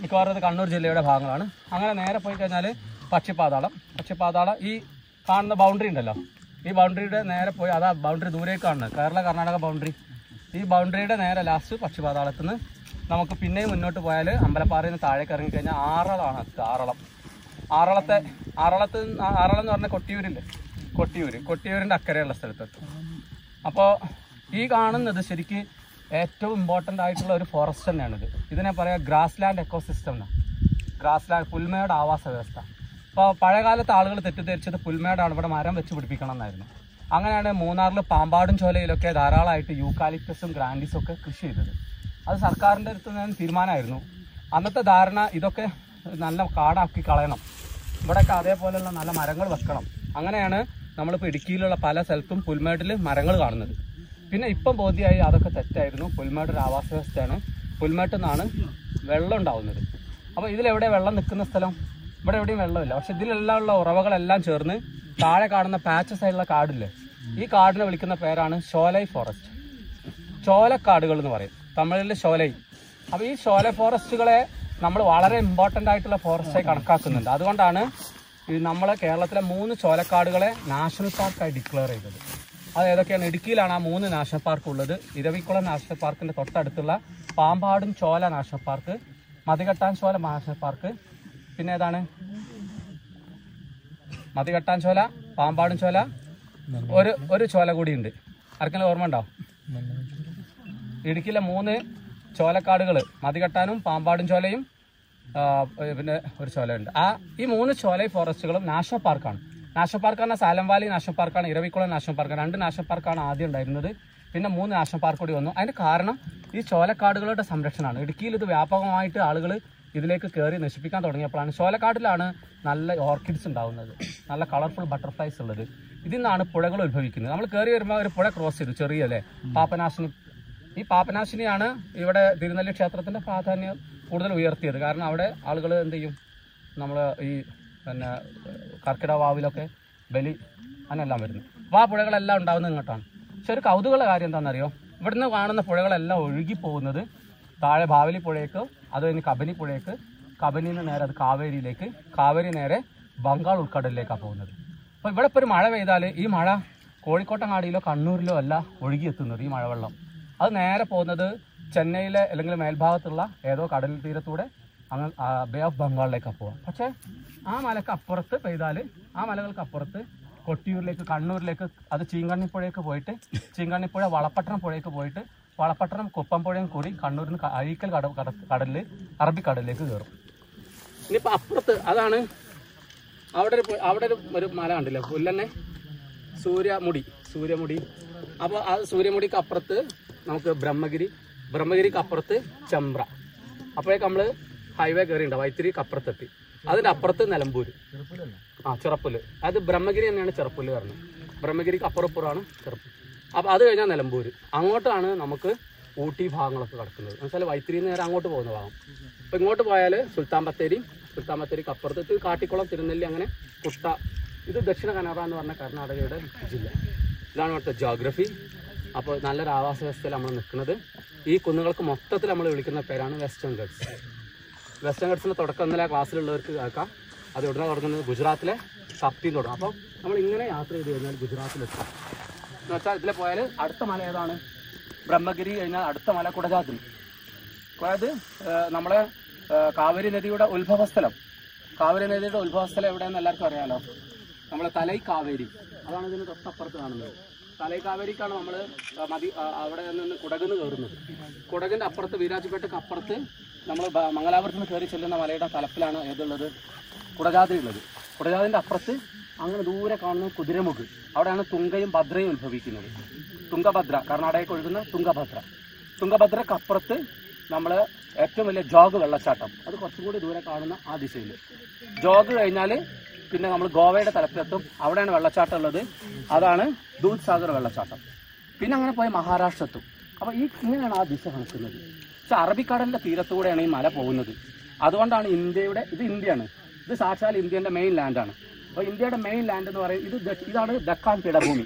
മിക്കവാറും ഇത് കണ്ണൂർ ജില്ലയുടെ ഭാഗങ്ങളാണ് അങ്ങനെ നേരെ പോയി കഴിഞ്ഞാൽ പക്ഷിപ്പാതാളം പക്ഷിപ്പാതാളം ഈ കാണുന്ന ബൗണ്ടറി ഉണ്ടല്ലോ ഈ ബൗണ്ടറിയുടെ നേരെ പോയി അതാ ബൗണ്ടറി ദൂരേക്ക് കാണുന്നത് കേരള കർണാടക ബൗണ്ടറി ഈ ബൗണ്ടറിയുടെ നേരെ ലാസ്റ്റ് പക്ഷിപാതാളത്തിൽ നിന്ന് നമുക്ക് പിന്നെയും മുന്നോട്ട് പോയാൽ അമ്പലപ്പാറയിൽ നിന്ന് താഴേക്ക് ഇറങ്ങിക്കഴിഞ്ഞാൽ ആറളമാണ് എത്തുക ആറളം ആറളത്തെ ആറളത്ത് നിന്ന് ആ- ആറളം എന്ന് പറഞ്ഞാൽ കൊട്ടിയൂരില്ലേ കൊട്ടിയൂര് കൊട്ടിയൂരിൻ്റെ അക്കരെയുള്ള സ്ഥലത്തെത്തും അപ്പോൾ ഈ കാണുന്നത് ശരിക്ക് ഏറ്റവും ഇമ്പോർട്ടൻ്റ് ആയിട്ടുള്ള ഒരു ഫോറസ്റ്റ് തന്നെയാണിത് ഇതിനെ പറയാം ഗ്രാസ് ലാൻഡ് എക്കോസിസ്റ്റം എന്നാണ് ഗ്രാസ് ലാൻഡ് പുൽമേട് ആവാസ വ്യവസ്ഥ അപ്പോൾ പഴയകാലത്ത് ആളുകൾ തെറ്റിദ്ധരിച്ചത് പുൽമേടാണ് ഇവിടെ മരം വെച്ച് പിടിപ്പിക്കണം എന്നായിരുന്നു അങ്ങനെയാണ് മൂന്നാറിൽ പാമ്പാടും ചോലയിലൊക്കെ ധാരാളമായിട്ട് യൂക്കാലിപ്റ്റസും ഗ്രാൻഡീസും ഒക്കെ കൃഷി ചെയ്തത് അത് സർക്കാരിൻ്റെ അടുത്ത് നിന്ന് തീരുമാനമായിരുന്നു അന്നത്തെ ധാരണ ഇതൊക്കെ നല്ല കാടാക്കി കളയണം ഇവിടെയൊക്കെ അതേപോലെയുള്ള നല്ല മരങ്ങൾ വെക്കണം അങ്ങനെയാണ് നമ്മളിപ്പോൾ ഇടുക്കിയിലുള്ള പല സ്ഥലത്തും പുൽമേട്ടിൽ മരങ്ങൾ കാണുന്നത് പിന്നെ ഇപ്പം ബോധ്യമായി അതൊക്കെ തെറ്റായിരുന്നു പുൽമേട് ഒരു ആവാസ വ്യവസ്ഥയാണ് പുൽമേട്ടിൽ നിന്നാണ് വെള്ളം ഉണ്ടാവുന്നത് അപ്പോൾ ഇതിലെവിടെ വെള്ളം നിൽക്കുന്ന സ്ഥലം ഇവിടെ എവിടെയും വെള്ളമില്ല പക്ഷെ ഇതിലെല്ലാം ഉള്ള ഉറവകളെല്ലാം ചേർന്ന് താഴെ കാണുന്ന പാച്ചസ് ആയിട്ടുള്ള കാടില്ലേ ഈ കാടിനെ വിളിക്കുന്ന പേരാണ് ഷോലൈ ഫോറസ്റ്റ് ചോലക്കാടുകൾ എന്ന് പറയും തമിഴിൽ ഷോലൈ അപ്പോൾ ഈ ഷോല ഫോറസ്റ്റുകളെ നമ്മൾ വളരെ ഇമ്പോർട്ടൻ്റ് ആയിട്ടുള്ള ഫോറസ്റ്റായി കണക്കാക്കുന്നുണ്ട് അതുകൊണ്ടാണ് ഈ നമ്മളെ കേരളത്തിലെ മൂന്ന് ചോലക്കാടുകളെ നാഷണൽ പാർക്കായി ഡിക്ലെയർ ചെയ്തത് അത് ഏതൊക്കെയാണ് ഇടുക്കിയിലാണ് ആ മൂന്ന് നാഷണൽ പാർക്ക് ഉള്ളത് ഇരവിക്കുളം നാഷണൽ പാർക്കിന്റെ തൊട്ടടുത്തുള്ള Pampadum Shola national park Mathikettan Shola national park പിന്നെ ഏതാണ് മതികെട്ടാൻ ചോല പാമ്പാടും ചോല ഒരു ഒരു ചോല കൂടിയുണ്ട് ആർക്കെങ്കിലും ഓർമ്മ ഉണ്ടോ ഇടുക്കിയിലെ മൂന്ന് ചോലക്കാടുകൾ മതികെട്ടാനും പാമ്പാടും ചോലയും ആ, പിന്നെ ഒരു ചോലയുണ്ട് ആ ഈ മൂന്ന് ചോല ഫോറസ്റ്റുകളും നാഷണൽ പാർക്കാണ് നാഷണൽ പാർക്കാണ് സാലം വാലി നാഷണൽ പാർക്കാണ് ഇരവിക്കുളം നാഷണൽ പാർക്കാണ് രണ്ട് നാഷണൽ പാർക്കാണ് ആദ്യം ഉണ്ടായിരുന്നത് പിന്നെ മൂന്ന് നാഷണൽ പാർക്ക് കൂടി വന്നു അതിന്റെ കാരണം ഈ ചോലക്കാടുകളുടെ സംരക്ഷണമാണ് ഇടുക്കിയിൽ ഇത് വ്യാപകമായിട്ട് ആളുകൾ ഇതിലേക്ക് കയറി നശിപ്പിക്കാൻ തുടങ്ങിയപ്പോഴാണ് ചോലക്കാടിലാണ് നല്ല ഓർക്കിഡ്സ് ഉണ്ടാവുന്നത് നല്ല കളർഫുൾ ബട്ടർഫ്ലൈസ് ഉള്ളത് ഇതിൽ നിന്നാണ് പുഴകൾ ഉത്ഭവിക്കുന്നത് നമ്മൾ കയറി വരുമ്പോൾ ഒരു പുഴ ക്രോസ് ചെയ്തു ചെറിയ അല്ലേ പാപ്പനാശിനി ഈ പാപ്പനാശിനിയാണ് ഇവിടെ തിരുനെല്ലി ക്ഷേത്രത്തിന്റെ പ്രാധാന്യം കൂടുതൽ ഉയർത്തിയത് കാരണം അവിടെ ആളുകൾ എന്ത് ചെയ്യും നമ്മൾ ഈ പിന്നെ കർക്കിടക വാവിലൊക്കെ ബലി അങ്ങനെല്ലാം വരുന്നു അപ്പോൾ ആ പുഴകളെല്ലാം ഉണ്ടാവുന്നത് ഇങ്ങോട്ടാണ് പക്ഷെ ഒരു കൗതുകമുള്ള കാര്യം എന്താണെന്നറിയോ ഇവിടുന്ന് കാണുന്ന പുഴകളെല്ലാം ഒഴുകി പോകുന്നത് താഴെ ബാവലി പുഴയേക്ക് അത് കഴിഞ്ഞ് കബനി പുഴയേക്ക് കബനിയിൽ നിന്ന് നേരെ അത് കാവേരിയിലേക്ക് കാവേരി നേരെ ബംഗാൾ ഉൾക്കടലിലേക്കാണ് പോകുന്നത് അപ്പോൾ ഇവിടെ ഇപ്പോൾ ഒരു മഴ പെയ്താൽ ഈ മഴ കോഴിക്കോട്ടങ്ങാടിയിലോ കണ്ണൂരിലോ അല്ല ഒഴുകിയെത്തുന്നത് ഈ മഴവെള്ളം അത് നേരെ പോകുന്നത് ചെന്നൈയിലെ അല്ലെങ്കിൽ മേൽഭാഗത്തുള്ള ഏതോ കടൽ തീരത്തൂടെ അങ്ങ് ആ ബേ ഓഫ് ബംഗാളിലേക്കാണ് പോവുക പക്ഷേ ആ മലക്ക് അപ്പുറത്ത് പെയ്താൽ ആ മലകൾക്ക് അപ്പുറത്ത് കൊട്ടിയൂരിലേക്ക് കണ്ണൂരിലേക്ക് അത് ചീങ്കണ്ണിപ്പുഴയ്ക്ക് പോയിട്ട് ചീങ്കണ്ണിപ്പുഴ വളപ്പട്ടണം പുഴയ്ക്ക് പോയിട്ട് വളപ്പട്ടണം കുപ്പംപുഴയും കൂടി കണ്ണൂരിൽ നിന്ന് അഴീക്കൽ കട കട- കടലിൽ അറബിക്കടലിലേക്ക് കയറും ഇനിയിപ്പോൾ അപ്പുറത്ത് അതാണ് അവിടെ ഒരു പു- അവിടെ ഒരു ഒരു മല കണ്ടില്ലേ പുല്ലന്നെ സൂര്യമുടി സൂര്യമുടി അപ്പോൾ ആ സൂര്യമുടിക്ക് അപ്പുറത്ത് നമുക്ക് ബ്രഹ്മഗിരി ബ്രഹ്മഗിരിക്ക് അപ്പുറത്ത് ചെമ്പ്ര അപ്പോഴേക്ക് നമ്മൾ ഹൈവേ കയറിയുണ്ട് വൈത്തിരിക്ക് അപ്പുറത്തെത്തി അതിന്റെ അപ്പുറത്ത് നിലമ്പൂര് ആ ചെറുപ്പുല്ല് അത് ബ്രഹ്മഗിരി തന്നെയാണ് ചെറുപ്പുല്ല് പറഞ്ഞത് ബ്രഹ്മഗിരിക്ക് അപ്പുറപ്പുറമാണ് ചെറുപ്പുല്ല് അപ്പോൾ അത് കഴിഞ്ഞാൽ നിലമ്പൂര് അങ്ങോട്ടാണ് നമുക്ക് ഊട്ടി ഭാഗങ്ങളൊക്കെ കിടക്കുന്നത് എന്നുവെച്ചാൽ വൈത്തിരിയിൽ നിന്ന് നേരെ അങ്ങോട്ട് പോകുന്ന ഭാഗം അപ്പോൾ ഇങ്ങോട്ട് പോയാൽ സുൽത്താൻ ബത്തേരി സുൽത്താൻ ബത്തേരിക്ക് അപ്പുറത്ത് ഇത് കാട്ടിക്കുളം തിരുനെല്ലി അങ്ങനെ കുട്ട ഇത് ദക്ഷിണ കന്നഡ എന്ന് പറഞ്ഞ കർണാടകയുടെ ജില്ല ഇതാണ് ഇവിടുത്തെ ജോഗ്രഫി അപ്പോൾ നല്ലൊരു ആവാസ വ്യവസ്ഥയിൽ നമ്മൾ നിൽക്കുന്നത് ഈ കുന്നുകൾക്ക് മൊത്തത്തിൽ നമ്മൾ വിളിക്കുന്ന പേരാണ് വെസ്റ്റേൺ ഗഡ്സ് വെസ്റ്റേൺ ഗഡ്സിന്റെ തുടക്കം ഇന്നലെ ക്ലാസ്സിലുള്ളവർക്ക് കേൾക്കാം അത് ഉടനെ തുടങ്ങുന്നത് ഗുജറാത്തിലെ കപ്തിയിൽ തുടങ്ങും അപ്പോൾ നമ്മൾ ഇങ്ങനെ യാത്ര ചെയ്ത് കഴിഞ്ഞാൽ ഗുജറാത്തിലെത്തും എന്ന് വെച്ചാൽ ഇതിലെ പോയാൽ അടുത്ത മല ഏതാണ് ബ്രഹ്മഗിരി കഴിഞ്ഞാൽ അടുത്ത മല കുടജാദ്രി അതായത് ഏഹ്, നമ്മളെ ഏഹ്, കാവേരി നദിയുടെ ഉത്ഭവസ്ഥലം കാവേരി നദിയുടെ ഉത്ഭവസ്ഥലം എവിടെയെന്ന് എല്ലാവർക്കും അറിയാലോ നമ്മളെ തലൈ കാവേരി അതാണ് ഇതിന് തൊട്ടപ്പുറത്ത് കാണുന്നത് തലൈ കാവേരിക്കാണ് നമ്മൾ മതി ആ, അവിടെ നിന്ന് കുടകുന്ന് കയറുന്നത് കുടകിന്റെ അപ്പുറത്ത് വീരാജ്പേട്ടക്ക് അപ്പുറത്ത് നമ്മൾ മംഗലാപുരത്ത് നിന്ന് കയറി ചെല്ലുന്ന മലയുടെ തലപ്പിലാണ് ഏതുള്ളത് കുടജാദ്രി ഉള്ളത് കുടജാതിന്റെ അപ്പുറത്ത് അങ്ങനെ ദൂരെ കാണുന്ന കുതിരമുഖ് അവിടെയാണ് തുങ്കയും ഭദ്രയും ഉത്ഭവിക്കുന്നത് തുങ്കഭദ്ര കർണാടകയ്ക്ക് ഒഴുകുന്ന തുങ്കഭദ്ര തുങ്കഭദ്രക്ക് അപ്പുറത്ത് നമ്മൾ ഏറ്റവും വലിയ ജോഗ് വെള്ളച്ചാട്ടം അത് കുറച്ചും കൂടി ദൂരെ കാണുന്ന ആ ദിശയിൽ ജോഗ് കഴിഞ്ഞാൽ പിന്നെ നമ്മൾ ഗോവയുടെ തലത്തിലെത്തും അവിടെയാണ് വെള്ളച്ചാട്ടം ഉള്ളത് അതാണ് ദൂത് സാഗർ വെള്ളച്ചാട്ടം പിന്നെ അങ്ങനെ പോയി മഹാരാഷ്ട്ര എത്തും അപ്പോൾ ഈ ഇങ്ങനെയാണ് ആ ദിശ കണക്കുന്നത് പക്ഷെ അറബിക്കടലിന്റെ തീരത്തൂടെയാണ് ഈ മല പോകുന്നത് അതുകൊണ്ടാണ് ഇന്ത്യയുടെ ഇത് ഇന്ത്യയാണ് ഇത് സാക്ഷാൽ ഇന്ത്യന്റെ മെയിൻ ലാൻഡാണ് അപ്പോൾ ഇന്ത്യയുടെ മെയിൻ ലാൻഡ് എന്ന് പറയുന്നത് ഇത് ദ- ഇതാണ് ദക്കാൻ പീഠഭൂമി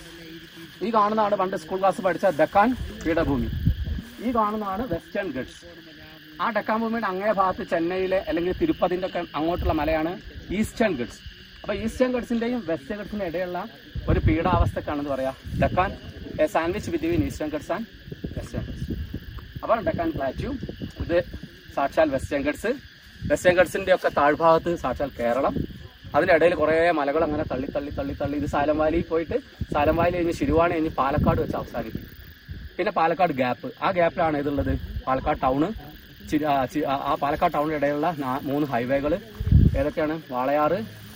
ഈ കാണുന്നതാണ് പണ്ട് സ്കൂൾ ക്ലാസ് പഠിച്ച ദക്കാൻ പീഠഭൂമി ഈ കാണുന്നതാണ് വെസ്റ്റേൺ ഗഡ്സ് ആ ഡക്കാൻ ഭൂമിയുടെ അങ്ങേ ഭാഗത്ത് ചെന്നൈയിലെ അല്ലെങ്കിൽ തിരുപ്പതിന്റെ ഒക്കെ അങ്ങോട്ടുള്ള മലയാണ് ഈസ്റ്റേൺ ഗഡ്സ് അപ്പൊ ഈസ്റ്റേൺ ഗഡ്സിന്റെയും വെസ്റ്റേൺ ഗഡ്സിന്റെ ഇടയുള്ള ഒരു പീഡാവസ്ഥക്കാണെന്ന് പറയാ Deccan sandwich between eastern Ghats and western Ghats അപ്പോൾ ഡക്കാൻ പ്ലാറ്റ്യൂ ഇത് സാക്ഷാൽ വെസ്റ്റേൺ ഗഡ്സ് വെസ്റ്റേൺ ഗഡ്സിന്റെ ഒക്കെ താഴ്ഭാഗത്ത് സാക്ഷാൽ കേരളം അതിന്റെ ഇടയിൽ കുറേ മലകൾ അങ്ങനെ തള്ളി തള്ളി തള്ളി തള്ളി ഇത് സാലം വാലി പോയിട്ട് സാലം വാലി കഴിഞ്ഞ് ശിരുവാണി കഴിഞ്ഞ് പാലക്കാട് വെച്ച് അവസാനിക്കും പിന്നെ പാലക്കാട് ഗ്യാപ്പ് ആ ഗ്യാപ്പിലാണ് ഇതുള്ളത് പാലക്കാട് ടൗണ് ചി- ആ, ചി- ആ- ആ പാലക്കാട് ടൗണിന് ഇടയിലുള്ള നാ- മൂന്ന് ഹൈവേകൾ ഏതൊക്കെയാണ് വാളയാറ്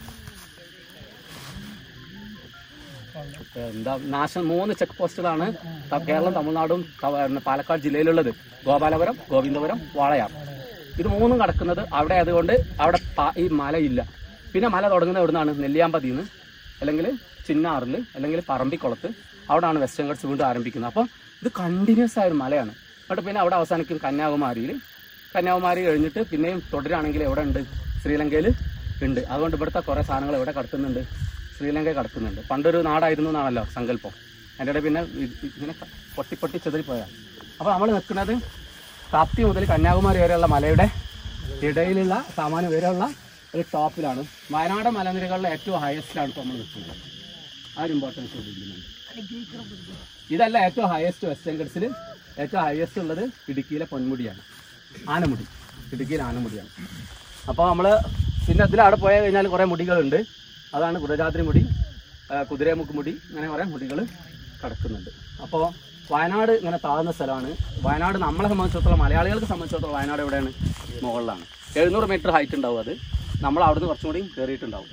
എന്താ നാശം മൂന്ന് ചെക്ക് പോസ്റ്റുകളാണ് ത- കേരളം തമിഴ്നാടും ത- പാലക്കാട് ജില്ലയിലുള്ളത് ഗോപാലപുരം ഗോവിന്ദപുരം വാളയാർ ഇത് മൂന്നും കിടക്കുന്നത് അവിടെ ആയതുകൊണ്ട് അവിടെ പ- ഈ മലയില്ല പിന്നെ മല തുടങ്ങുന്നത് എവിടുന്നാണ് നെല്ലിയാമ്പതിന്ന് അല്ലെങ്കിൽ ചിന്നാറിൽ അല്ലെങ്കിൽ പറമ്പിക്കുളത്ത് അവിടെയാണ് വെസ്റ്റേൺ ഗഡ്സ് വീണ്ടും ആരംഭിക്കുന്നത് അപ്പോൾ ഇത് കണ്ടിന്യൂസ് ആയ ഒരു മലയാണ് എന്നിട്ട് പിന്നെ അവിടെ അവസാനിക്കും കന്യാകുമാരിയിൽ കന്യാകുമാരി കഴിഞ്ഞിട്ട് പിന്നെയും തുടരുകയാണെങ്കിൽ എവിടെ ഉണ്ട് ശ്രീലങ്കയിൽ ഉണ്ട് അതുകൊണ്ട് ഇവിടുത്തെ കുറേ സാധനങ്ങൾ എവിടെ കടത്തുന്നുണ്ട് ശ്രീലങ്ക കടത്തുന്നുണ്ട് പണ്ടൊരു നാടായിരുന്നു എന്നാണല്ലോ സങ്കല്പം അതിൻ്റെ ഇടയിൽ പിന്നെ ഇ- ഇങ്ങനെ ക- പൊട്ടി പൊട്ടി ചെതറിപ്പോയാൽ അപ്പോൾ നമ്മൾ നിൽക്കുന്നത് താപ്തി മുതൽ കന്യാകുമാരി വരെയുള്ള മലയുടെ ഇടയിലുള്ള സാമാന്യം വരെയുള്ള ഒരു ടോപ്പിലാണ് വയനാട് മലനിരകളിലെ ഏറ്റവും ഹയസ്റ്റിലാണ് ഇപ്പോൾ നമ്മൾ നിൽക്കുന്നത് ആ ഒരു ഇമ്പോർട്ടൻസ് കൊടുക്കുന്നുണ്ട് ഇതല്ല ഏറ്റവും ഹയസ്റ്റ് വെസ്റ്റേൺ ഗഡ്സിൽ ഏറ്റവും ഹയസ്റ്റ് ഉള്ളത് ഇടുക്കിയിലെ പൊന്മുടിയാണ് ആനമുടി ഇടുക്കിയിലെ ആനമുടിയാണ് അപ്പോൾ നമ്മൾ പിന്നെ ഇതിൽ അവിടെ പോയി കഴിഞ്ഞാൽ കുറേ മുടികളുണ്ട് അതാണ് കുടജാദ്രി മുടി ആ, കുതിരമുക്ക് മുടി അങ്ങനെ കുറേ മുടികൾ കിടക്കുന്നുണ്ട് അപ്പോൾ വയനാട് ഇങ്ങനെ താഴ്ന്ന സ്ഥലമാണ് വയനാട് നമ്മളെ സംബന്ധിച്ചിടത്തോളം മലയാളികൾക്ക് സംബന്ധിച്ചിടത്തോളം വയനാട് എവിടെയാണ് മുകളിലാണ് എഴുന്നൂറ് മീറ്റർ ഹൈറ്റ് ഉണ്ടാവും അത് നമ്മൾ അവിടുന്ന് കുറച്ചും കൂടി കയറിയിട്ടുണ്ടാവും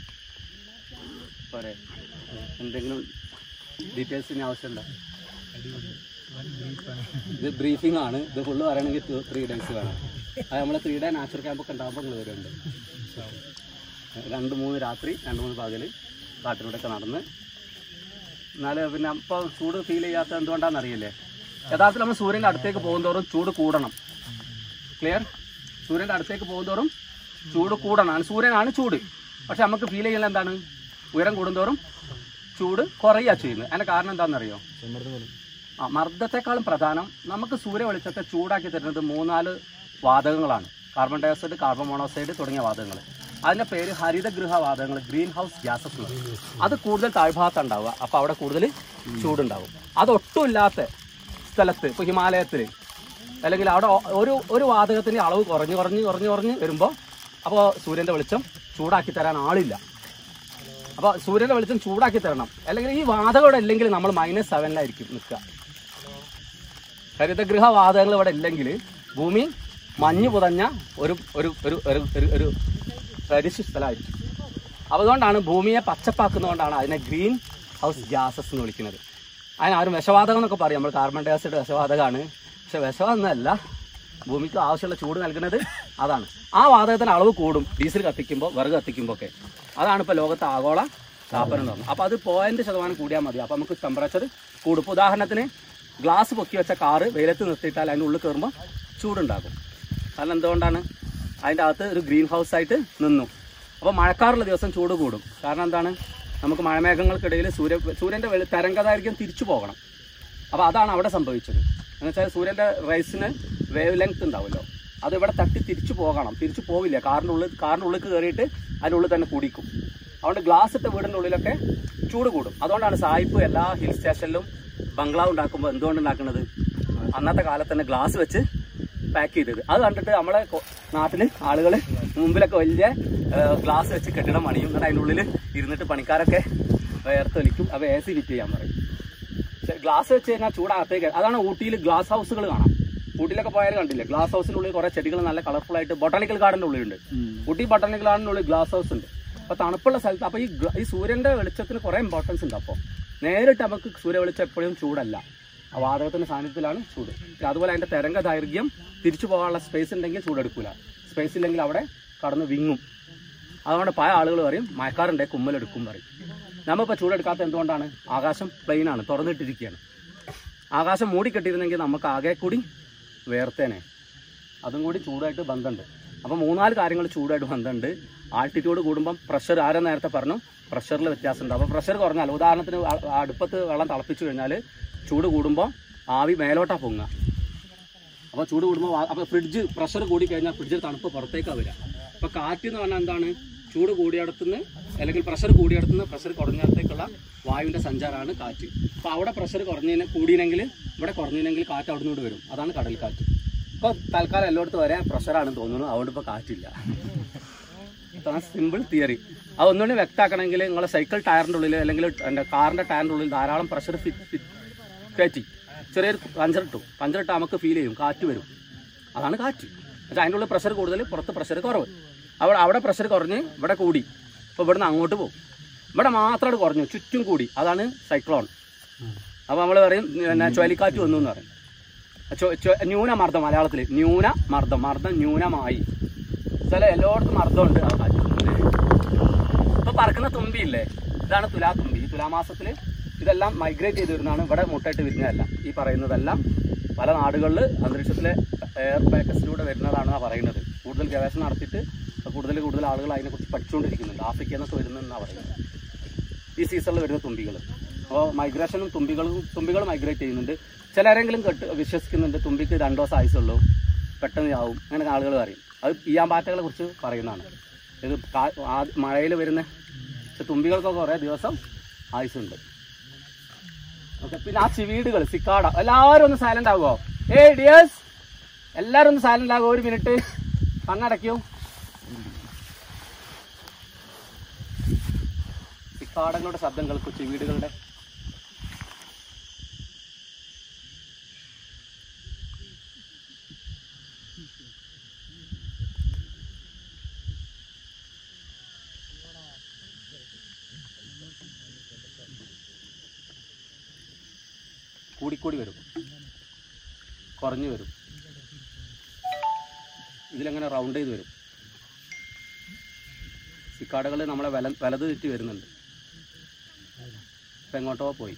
പോരെ എന്തെങ്കിലും ഡീറ്റെയിൽസിന് ആവശ്യമുണ്ടോ ഇത് ബ്രീഫിംഗ് ആണ് ഇത് ഫുള്ള് പറയണമെങ്കിൽ ടു ത്രീ ഡേയ്സ് വേണം അത് നമ്മളെ ത്രീ ഡേ നാച്ചുറൽ ക്യാമ്പ് ഒക്കെ ഉണ്ടാകുമ്പോൾ നിങ്ങൾ വരുന്നുണ്ട് രണ്ട് മൂന്ന് രാത്രി രണ്ട് മൂന്ന് പകല് കാട്ടിലൂടെയൊക്കെ നടന്ന് എന്നാൽ പിന്നെ ഇപ്പോൾ ചൂട് ഫീൽ ചെയ്യാത്ത എന്തുകൊണ്ടാണെന്ന് അറിയില്ലേ യഥാർത്ഥത്തിൽ നമ്മൾ സൂര്യൻ്റെ അടുത്തേക്ക് പോകുന്തോറും ചൂട് കൂടണം ക്ലിയർ സൂര്യൻ്റെ അടുത്തേക്ക് പോകുന്തോറും ചൂട് കൂടണം സൂര്യനാണ് ചൂട് പക്ഷെ നമുക്ക് ഫീൽ ചെയ്യുന്നത് എന്താണ് ഉയരം കൂടുന്തോറും ചൂട് കുറയുക ചെയ്യുന്നത് അതിന്റെ കാരണം എന്താണെന്നറിയോ ആ മർദ്ദത്തെക്കാളും പ്രധാനം നമുക്ക് സൂര്യ വെളിച്ചത്തെ ചൂടാക്കി തരുന്നത് മൂന്നാല് വാതകങ്ങളാണ് carbon dioxide carbon monoxide തുടങ്ങിയ വാതകങ്ങൾ അതിന്റെ പേര് ഹരിതഗൃഹ വാതകങ്ങൾ ഗ്രീൻ ഹൗസ് ഗ്യാസസ് അത് കൂടുതൽ താഴ്ഭാഗത്ത് ഉണ്ടാവുക അപ്പൊ അവിടെ കൂടുതൽ ചൂടുണ്ടാവും അതൊട്ടും ഇല്ലാത്ത സ്ഥലത്ത് ഇപ്പൊ ഹിമാലയത്തിൽ അല്ലെങ്കിൽ അവിടെ ഒ- ഒരു ഒരു വാതകത്തിന്റെ അളവ് കുറഞ്ഞ് കുറഞ്ഞ് കുറഞ്ഞ് കുറഞ്ഞ് വരുമ്പോൾ അപ്പോൾ സൂര്യന്റെ വെളിച്ചം ചൂടാക്കി തരാൻ ആളില്ല അപ്പോൾ സൂര്യന്റെ വെളിച്ചം ചൂടാക്കി തരണം അല്ലെങ്കിൽ ഈ വാതകം ഇവിടെ ഇല്ലെങ്കിൽ നമ്മൾ മൈനസ് സെവനിലായിരിക്കും നിൽക്കുക ഹരിതഗൃഹ വാതകങ്ങൾ ഇവിടെ ഇല്ലെങ്കിൽ ഭൂമി മഞ്ഞ് പുതഞ്ഞ ഒരു ഒരു ഒരു ഒരു ഒരു- ഒരു തരിശു സ്ഥലമായിരിക്കും അപ്പോൾ അതുകൊണ്ടാണ് ഭൂമിയെ പച്ചപ്പാക്കുന്നതുകൊണ്ടാണ് അതിനെ ഗ്രീൻ ഹൗസ് ഗ്യാസസ് എന്ന് വിളിക്കുന്നത് അതിന് ആരും വിഷവാതകം എന്നൊക്കെ പറയും നമ്മൾ കാർബൺ ഡൈ ഓക്സൈഡ് വിഷവാതകമാണ് പക്ഷെ വിഷമൊന്നല്ല ഭൂമിക്ക് ആവശ്യമുള്ള ചൂട് നൽകുന്നത് അതാണ് ആ വാതകത്തിന് അളവ് കൂടും ഡീസൽ കത്തിക്കുമ്പോൾ വിറക് കത്തിക്കുമ്പോൾ ഒക്കെ അതാണ് ഇപ്പോൾ ലോകത്തെ ആഗോള താപനം എന്ന് പറഞ്ഞത് അപ്പോൾ അത് പോയിന്റ് ശതമാനം കൂടിയാൽ മതി അപ്പോൾ നമുക്ക് ടെമ്പറേച്ചർ കൂടും ഇപ്പോൾ ഉദാഹരണത്തിന് ഗ്ലാസ് പൊക്കി വെച്ച കാറ് വെയിലത്ത് നിർത്തിയിട്ടാൽ അതിൻ്റെ ഉള്ളിൽ കയറുമ്പോൾ ചൂടുണ്ടാകും കാരണം എന്തുകൊണ്ടാണ് അതിൻ്റെ അകത്ത് ഒരു ഗ്രീൻ ഹൗസ് ആയിട്ട് നിന്നു അപ്പോൾ മഴക്കാറുള്ള ദിവസം ചൂട് കൂടും കാരണം എന്താണ് നമുക്ക് മഴമേഘങ്ങൾക്കിടയിൽ സൂര്യ സൂര്യൻ്റെ വെളി തരംഗദൈർഘ്യം തിരിച്ചു പോകണം അപ്പോൾ അതാണ് അവിടെ സംഭവിച്ചത് എന്ന് വെച്ചാൽ സൂര്യൻ്റെ റൈസിന് വേവ് ലെങ്ത് ഉണ്ടാവുമല്ലോ അത് ഇവിടെ തട്ടി തിരിച്ചു പോകണം തിരിച്ചു പോവില്ല കാറിൻ്റെ ഉള്ളിൽ കാറിൻ്റെ ഉള്ളിൽ കയറിയിട്ട് അതിൻ്റെ ഉള്ളിൽ തന്നെ കുടിക്കും അതുകൊണ്ട് ഗ്ലാസ് ഇട്ട വീടിൻ്റെ ഉള്ളിലൊക്കെ ചൂട് കൂടും അതുകൊണ്ടാണ് സായിപ്പ് എല്ലാ ഹിൽ സ്റ്റേഷനിലും ബംഗ്ലാവ് ഉണ്ടാക്കുമ്പോൾ എന്തുകൊണ്ട് ഉണ്ടാക്കുന്നത് അന്നത്തെ കാലത്ത് തന്നെ ഗ്ലാസ് വെച്ച് പാക്ക് ചെയ്തത് അത് കണ്ടിട്ട് നമ്മളെ കൊ- നാട്ടില് ആളുകൾ മുമ്പിലൊക്കെ വലിയ ഗ്ലാസ് വെച്ച് കെട്ടിടം പണിയും എന്നിട്ട് അതിൻ്റെ ഉള്ളിൽ ഇരുന്നിട്ട് പണിക്കാരൊക്കെ വേർത്തൊലിക്കും അപ്പോൾ എ സി ഫിറ്റ് ചെയ്യാൻ പറയും ഗ്ലാസ് വെച്ച് കഴിഞ്ഞാൽ ചൂടകത്തേക്ക് അതാണ് ഊട്ടിയിൽ ഗ്ലാസ് ഹൗസുകൾ കാണാം ഊട്ടിയിലൊക്കെ പോയാൽ കണ്ടില്ലേ ഗ്ലാസ് ഹൗസിന്റെ ഉള്ളിൽ കുറെ ചെടികൾ നല്ല കളർഫുൾ ആയിട്ട് ബൊട്ടാണിക്കൽ ഗാർഡന്റെ ഉള്ളിലുണ്ട് ഊട്ടി ബൊട്ടാണിക്കൽ ഗാർഡന്റെ ഉള്ളിൽ ഗ്ലാസ് ഹൗസ് ഉണ്ട് അപ്പൊ തണുപ്പുള്ള സ്ഥലത്ത് അപ്പൊ ഈ ഗ്ല- ഈ സൂര്യന്റെ വെളിച്ചത്തിന് കുറെ ഇമ്പോർട്ടൻസ് ഉണ്ട് അപ്പോൾ നേരിട്ട് നമുക്ക് സൂര്യ വെളിച്ചം എപ്പോഴും ചൂടല്ല ആ വാതകത്തിന്റെ സാന്നിധ്യത്തിലാണ് ചൂട് പിന്നെ അതുപോലെ അതിന്റെ തരംഗ ദൈർഘ്യം തിരിച്ചു പോകാനുള്ള സ്പേസ് ഉണ്ടെങ്കിൽ ചൂടെടുക്കൂല സ്പേസ് ഇല്ലെങ്കിൽ അവിടെ കടന്ന് വിങ്ങും അതുകൊണ്ട് പല ആളുകൾ പറയും മഴക്കാറുണ്ടെ കുമ്മലെടുക്കും പറയും നമ്മളിപ്പോൾ ചൂടെടുക്കാത്ത എന്തുകൊണ്ടാണ് ആകാശം പ്ലെയിൻ ആണ് തുറന്നിട്ടിരിക്കുകയാണ് ആകാശം മൂടിക്കെട്ടിയിരുന്നെങ്കിൽ നമുക്ക് ആകെ കൂടി വേർത്തേനെ അതും കൂടി ചൂടായിട്ട് ബന്ധമുണ്ട് അപ്പോൾ മൂന്നാല് കാര്യങ്ങൾ ചൂടായിട്ട് ബന്ധമുണ്ട് ആൾട്ടിറ്റ്യൂഡ് കൂടുമ്പം പ്രഷർ ആരും നേരത്തെ പറഞ്ഞു പ്രഷറിൽ വ്യത്യാസമുണ്ട് അപ്പോൾ പ്രഷർ കുറഞ്ഞാൽ ഉദാഹരണത്തിന് ആ- അടുപ്പത്ത് വെള്ളം തിളപ്പിച്ചു കഴിഞ്ഞാൽ ചൂട് കൂടുമ്പോൾ ആവി മേലോട്ടാ പൊങ്ങുക അപ്പോൾ ചൂട് കൂടുമ്പോൾ അപ്പോൾ ഫ്രിഡ്ജ് പ്രഷർ കൂടി കഴിഞ്ഞാൽ ഫ്രിഡ്ജിൽ തണുപ്പ് പുറത്തേക്കാണ് വരിക അപ്പോൾ കാറ്റ് എന്ന് പറഞ്ഞാൽ എന്താണ് ചൂട് കൂടിയിടത്തുനിന്ന് അല്ലെങ്കിൽ പ്രഷർ കൂടിയിടത്തുനിന്ന് പ്രഷർ കുറഞ്ഞിടത്തേക്കുള്ള വായുവിൻ്റെ സഞ്ചാരമാണ് കാറ്റ് അപ്പോൾ അവിടെ പ്രഷർ കുറഞ്ഞതിന് കൂടിയെങ്കിൽ ഇവിടെ കുറഞ്ഞില്ലെങ്കിൽ കാറ്റ് അവിടെ നിന്ന് വരും അതാണ് കടൽ കാറ്റ് ഇപ്പോൾ തൽക്കാലം എല്ലായിടത്തും വരെ പ്രഷറാണ് തോന്നുന്നു അതുകൊണ്ട് ഇപ്പോൾ കാറ്റില്ല ഇതാണ് സിമ്പിൾ തിയറി അത് ഒന്നുകൂടി വ്യക്തമാക്കണമെങ്കിൽ നിങ്ങളെ സൈക്കിൾ ടയറിൻ്റെ ഉള്ളിൽ അല്ലെങ്കിൽ എൻ്റെ കാറിൻ്റെ ടയറിൻ്റെ ഉള്ളിൽ ധാരാളം പ്രഷർ ഫിറ്റ് കയറ്റി ചെറിയൊരു പഞ്ചറിട്ടു പഞ്ചറിട്ട് നമുക്ക് ഫീൽ ചെയ്യും കാറ്റ് വരും അതാണ് കാറ്റ് പക്ഷേ അതിൻ്റെ ഉള്ളിൽ പ്രഷർ കൂടുതൽ പുറത്ത് പ്രഷർ കുറവ് അവിടെ അവിടെ പ്രഷർ കുറഞ്ഞ് ഇവിടെ കൂടി അപ്പോൾ ഇവിടുന്ന് അങ്ങോട്ട് പോകും ഇവിടെ മാത്രം കുറഞ്ഞു ചുറ്റും കൂടി അതാണ് സൈക്ലോൺ അപ്പോൾ നമ്മൾ പറയും പിന്നെ ചുഴലിക്കാറ്റ് വന്നു എന്ന് പറയും ചൊ- ചൊ- ന്യൂനമർദ്ദം മലയാളത്തിൽ ന്യൂനമർദ്ദം മർദ്ദം ന്യൂനമായി ചില എല്ലായിടത്തും മർദ്ദമുണ്ട് ആ കാറ്റ്. ഇപ്പൊ പറക്കുന്ന തുമ്പിയില്ലേ ഇതാണ് തുലാ തുമ്പി ഈ തുലാമാസത്തിൽ ഇതെല്ലാം മൈഗ്രേറ്റ് ചെയ്ത് വരുന്നതാണ് ഇവിടെ മുട്ടയിട്ട് വരുന്നതല്ല ഈ പറയുന്നതെല്ലാം പല നാടുകളിൽ അന്തരീക്ഷത്തിലെ എയർ പാക്കസിലൂടെ വരുന്നതാണെന്നാണ് പറയുന്നത് കൂടുതൽ ഗവേഷണം നടത്തിയിട്ട് കൂടുതൽ കൂടുതൽ ആളുകൾ അതിനെക്കുറിച്ച് പഠിച്ചുകൊണ്ടിരിക്കുന്നുണ്ട് ആഫ്രിക്കയിൽ നിന്നൊക്കെ വരുന്നതെന്നാണ് പറയുന്നത് ഈ സീസണിൽ വരുന്ന തുമ്പികൾ അപ്പോൾ മൈഗ്രേഷനും തുമ്പികളും തുമ്പികൾ മൈഗ്രേറ്റ് ചെയ്യുന്നുണ്ട് ചിലരെങ്കിലും കെട്ട് വിശ്വസിക്കുന്നുണ്ട് തുമ്പിക്ക് രണ്ടോ ദിവസം ആയുസുള്ളൂ പെട്ടെന്ന് ആവും അങ്ങനെ ആളുകൾ പറയും അത് പിയാമ്പാറ്റകളെ കുറിച്ച് പറയുന്നതാണ് ഇത് മഴയിൽ വരുന്ന പക്ഷെ തുമ്പികൾക്കൊക്കെ കുറേ ദിവസം ആയുസുണ്ട് ഓക്കെ പിന്നെ ആ ചിവീടുകൾ സിക്കാട എല്ലാവരും ഒന്ന് സൈലന്റ് ആകുമോ ഏ ഡിയേഴ്സ് എല്ലാവരും ഒന്ന് സൈലന്റ് ആകുമോ ഒരു മിനിറ്റ് കണ്ണടയ്ക്കൂ സിക്കാടകളുടെ ശബ്ദം കേൾക്കും ചിവീടുകളുടെ കൂടിക്കൂടി വരും കുറഞ്ഞു വരും ഇതിലങ്ങനെ റൗണ്ട് ചെയ്ത് വരും സിക്കാടകൾ നമ്മളെ വല വലത് തെറ്റി വരുന്നുണ്ട് ഇപ്പം എങ്ങോട്ടോ പോയി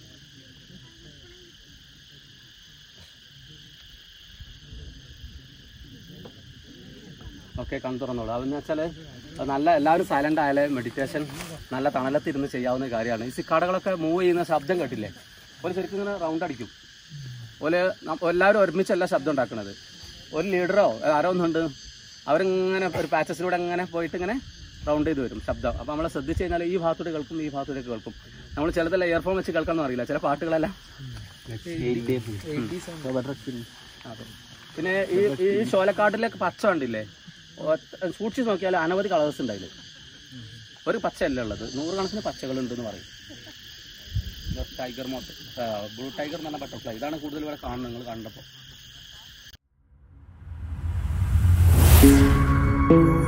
ഓക്കെ കണ്ണു തുറന്നോളൂ അതെന്ന് വെച്ചാൽ അത് നല്ല എല്ലാവരും സൈലന്റ് ആയാലേ മെഡിറ്റേഷൻ നല്ല തണലത്തിരുന്ന് ചെയ്യാവുന്ന കാര്യമാണ് ഈ സിക്കാടകളൊക്കെ മൂവ് ചെയ്യുന്ന ശബ്ദം കേട്ടില്ലേ ഒരു ശരിക്കും ഇങ്ങനെ റൗണ്ട് അടിക്കും ഓല് നം- എല്ലാവരും ഒരുമിച്ചല്ല ശബ്ദം ഉണ്ടാക്കുന്നത് ഒരു ലീഡറോ ആരോ ഒന്നുണ്ട് അവരിങ്ങനെ ഒരു പാച്ചസിലൂടെ അങ്ങനെ പോയിട്ട് ഇങ്ങനെ റൗണ്ട് ചെയ്ത് വരും ശബ്ദം അപ്പോൾ നമ്മൾ ശ്രദ്ധിച്ച് കഴിഞ്ഞാൽ ഈ ഭാഗത്തൂടെ കേൾക്കും ഈ ഭാഗത്തൂടെ കേൾക്കും നമ്മൾ ചിലതെല്ലാം ഇയർഫോൺ വെച്ച് കേൾക്കാമെന്ന് അറിയില്ല ചില പാട്ടുകളെല്ലാം അതെ പിന്നെ ഈ ഈ ചോലക്കാട്ടിലേക്ക് പച്ച കണ്ടില്ലേ ഒറ്റ- സൂക്ഷിച്ച് നോക്കിയാൽ അനവധി കളേഴ്സ് ഉണ്ട് അതിൽ ഒരു പച്ചയല്ല ഉള്ളത് നൂറുകണക്കിന് പച്ചകളുണ്ടെന്ന് പറയും ടൈഗർ മോത്ത് ബ്ലൂ ടൈഗർ എന്ന് പറഞ്ഞ ബട്ടർഫ്ലൈ ഇതാണ് കൂടുതൽ ഇവിടെ കാണുന്നത് നിങ്ങൾ കണ്ടപ്പോൾ